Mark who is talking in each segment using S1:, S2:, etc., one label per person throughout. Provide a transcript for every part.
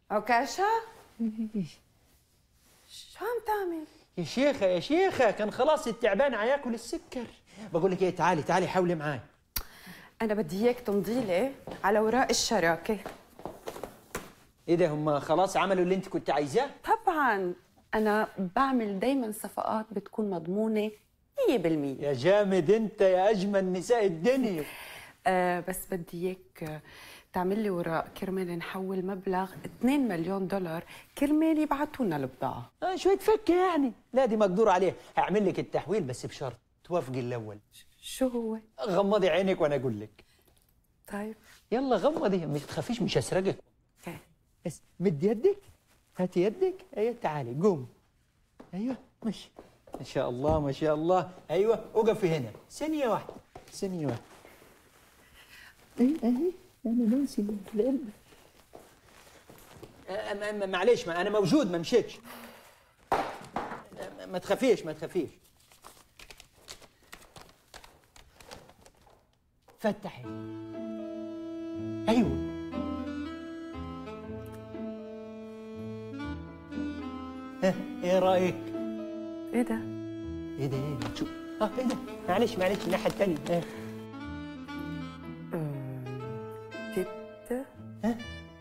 S1: عكاشة شو عم تعمل؟
S2: يا شيخة يا شيخة كان خلاص التعبان عياكل السكر بقول لك ايه تعالي تعالي حاولي معاي
S1: أنا بدي إياك تمضي لي على وراء الشراكة
S2: ايه ده هم خلاص عملوا اللي انت كنت عايزاه
S1: طبعا أنا بعمل دايما صفقات بتكون مضمونة 100%
S2: يا جامد انت يا اجمل نساء الدنيا
S1: آه بس بدي إياك آه، تعمل لي وراء كرمال نحول مبلغ 2 مليون دولار كرمال يبعتوا لنا البضاعة
S2: آه شوية فكة يعني لا دي مقدور عليها هعمل لك التحويل بس بشرط توافقي الاول
S1: شو هو؟
S2: غمضي عينك وانا اقول لك
S1: طيب
S2: يلا غمضي ما تخافيش مش هسرقك
S1: اوكي
S2: بس مد يدك هاتي يدك ايوه تعالي قوم ايوه مشي ما شاء الله ما شاء الله ايوه وقفي هنا ثانية واحدة ثانية واحدة اي اهي انا ناسي القلب أ- أ- معلش ما انا موجود ما مشيتش ما- ما تخافيش ما تخافيش فتحي ايوه ها ايه رايك
S1: إيه ده؟
S2: ايه ده ايه ده شوف اه ايه ده معلش معلش الناحيه الثانيه اه
S1: تت
S2: ها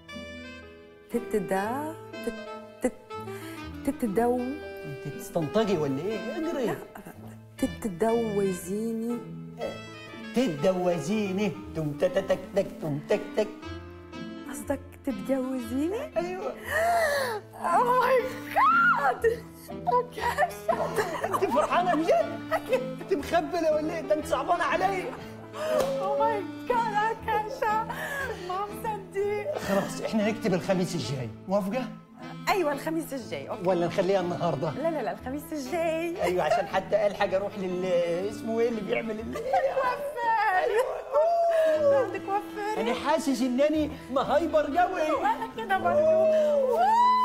S1: تتدا تت تت تتدو
S2: انت بتستنطقي ولا ايه اقري
S1: تتدوزيني
S2: تتجوزيني تم تك تك تك تم تك تك
S1: قصدك تتجوزيني؟
S2: ايوه
S1: اوه ماي جاد
S2: انت فرحانه بجد انت مخبله ولا ايه ده انت صعبانه علي
S1: اوه ماي جاد عكاشة ما مصدق
S2: خلاص احنا نكتب الخميس الجاي موافقه
S1: ايوه الخميس الجاي اوكي
S2: ولا نخليها النهارده
S1: لا لا لا الخميس الجاي
S2: ايوه عشان حتى الحق اروح لل اسمه ايه اللي بيعمل ال...
S1: وفر عندك وفر
S2: انا حاسس انني مهايبر قوي
S1: وانا كده برضه